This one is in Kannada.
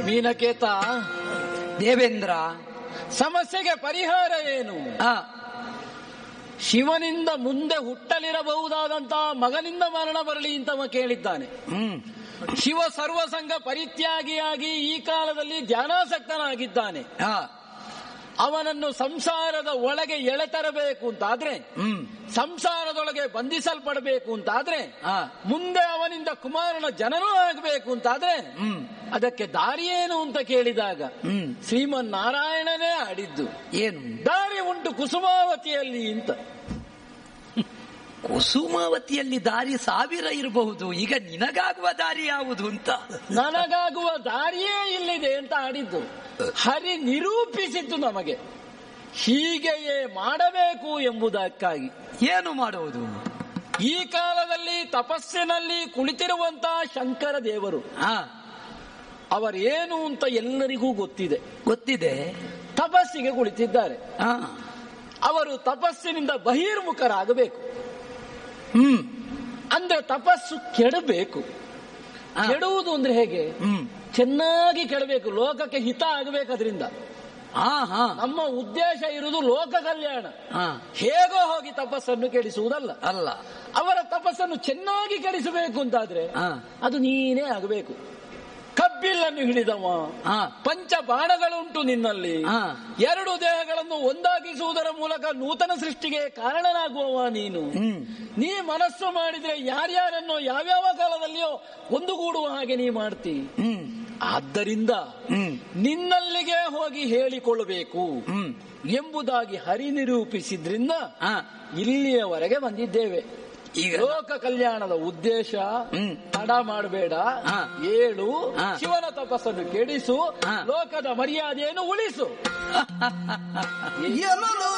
ಮೀನಕೇತ ದೇವೇಂದ್ರ ಸಮಸ್ಯೆಗೆ ಪರಿಹಾರ ಏನು ಆ ಶಿವನಿಂದ ಮುಂದೆ ಹುಟ್ಟಲಿರಬಹುದಾದಂತಹ ಮಗನಿಂದ ಮರಣ ಬರಲಿ ಅಂತವ ಕೇಳಿದ್ದಾನೆ ಹ್ಮ್ ಶಿವ ಸರ್ವಸಂಗ ಪರಿತ್ಯಾಗಿಯಾಗಿ ಈ ಕಾಲದಲ್ಲಿ ಧ್ಯಾನಾಸಕ್ತನಾಗಿದ್ದಾನೆ ಆ ಅವನನ್ನು ಸಂಸಾರದ ಒಳಗೆ ಎಳೆತರಬೇಕು ಅಂತಾದ್ರೆ ಹ್ಮ್ ಸಂಸಾರದೊಳಗೆ ಬಂಧಿಸಲ್ಪಡಬೇಕು ಅಂತಾದ್ರೆ ಆ ಮುಂದೆ ಅವನಿಂದ ಕುಮಾರನ ಜನನೂ ಆಗಬೇಕು ಅಂತಾದ್ರೆ ಹ್ಮ್ ಅದಕ್ಕೆ ದಾರಿಯೇನು ಅಂತ ಕೇಳಿದಾಗ ಹ್ಮ್ ಶ್ರೀಮನ್ ನಾರಾಯಣನೇ ಆಡಿದ್ದು ಏನು ದಾರಿ ಉಂಟು ಕುಸುಮಾವತಿಯಲ್ಲಿ ಅಂತ ಕುಸುಮಾವತಿಯಲ್ಲಿ ದಾರಿ ಸಾವಿರ ಇರಬಹುದು ಈಗ ನಿನಗಾಗುವ ದಾರಿ ಯಾವುದು ಅಂತ ನನಗಾಗುವ ದಾರಿಯೇ ಇಲ್ಲಿದೆ ಅಂತ ಆಡಿದ್ದು ಹರಿ ನಿರೂಪಿಸಿದ್ದು ನಮಗೆ ಹೀಗೆಯೇ ಮಾಡಬೇಕು ಎಂಬುದಕ್ಕಾಗಿ ಏನು ಮಾಡುವುದು ಈ ಕಾಲದಲ್ಲಿ ತಪಸ್ಸಿನಲ್ಲಿ ಕುಳಿತಿರುವಂತಹ ಶಂಕರ ದೇವರು ಆ ಅವರೇನು ಅಂತ ಎಲ್ಲರಿಗೂ ಗೊತ್ತಿದೆ ಗೊತ್ತಿದೆ ತಪಸ್ಸಿಗೆ ಕುಳಿತಿದ್ದಾರೆ ಆ ಅವರು ತಪಸ್ಸಿನಿಂದ ಬಹಿರ್ಮುಖರಾಗಬೇಕು ಹ್ಮ್ ಅಂದ್ರೆ ತಪಸ್ಸು ಕೆಡಬೇಕು ಆ. ಕೆಡುವುದು ಅಂದ್ರೆ ಹೇಗೆ ಹ್ಮ್ ಚೆನ್ನಾಗಿ ಕೆಡಬೇಕು ಲೋಕಕ್ಕೆ ಹಿತ ಆಗಬೇಕು ಅದರಿಂದ ಹಾ ಹಾ ನಮ್ಮ ಉದ್ದೇಶ ಇರುವುದು ಲೋಕ ಕಲ್ಯಾಣ ಹಾ ಹೇಗೋ ಹೋಗಿ ತಪಸ್ಸನ್ನು ಕೆಡಿಸುವುದಲ್ಲ ಅಲ್ಲ ಅವರ ತಪಸ್ಸನ್ನು ಚೆನ್ನಾಗಿ ಕೆಡಿಸಬೇಕು ಅಂತಾದ್ರೆ ಹಾ ಅದು ನೀನೇ ಆಗಬೇಕು ಕಬ್ಬಿಲ್ಲನ್ನು ಹಿಡಿದವ ಹಾ ಪಂಚ ಬಾಣಗಳುಂಟು ನಿನ್ನಲ್ಲಿ ಹಾ. ಎರಡು ದೇಹಗಳನ್ನು ಒಂದಾಗಿಸುವುದರ ಮೂಲಕ ನೂತನ ಸೃಷ್ಟಿಗೆ ಕಾರಣನಾಗುವವ ನೀನು ಹ್ಮ್ ನೀ ಮನಸ್ಸು ಮಾಡಿದ್ರೆ ಯಾರ್ಯಾರನ್ನೋ ಯಾವ್ಯಾವ ಕಾಲದಲ್ಲಿಯೋ ಒಂದುಗೂಡುವ ಹಾಗೆ ನೀ ಮಾಡ್ತಿ ಹ್ಮ್ ಆದ್ದರಿಂದ ಹ್ಮ್ ನಿನ್ನಲ್ಲಿಗೆ ಹೋಗಿ ಹೇಳಿಕೊಳ್ಳಬೇಕು ಹ್ಮ್ ಎಂಬುದಾಗಿ ಹರಿ ನಿರೂಪಿಸಿದ್ರಿಂದ ಹಾ ಇಲ್ಲಿಯವರೆಗೆ ಬಂದಿದ್ದೇವೆ ಈಗ ಲೋಕ ಕಲ್ಯಾಣದ ಉದ್ದೇಶ ಹ್ಮ್. ತಡ ಮಾಡಬೇಡ ಹಾ. ಏಳು ಹಾ. ಶಿವನ ತಪಸ್ಸನ್ನು ಕೆಡಿಸು ಹಾ. ಲೋಕದ ಮರ್ಯಾದೆಯನ್ನು ಉಳಿಸು ಯಮನು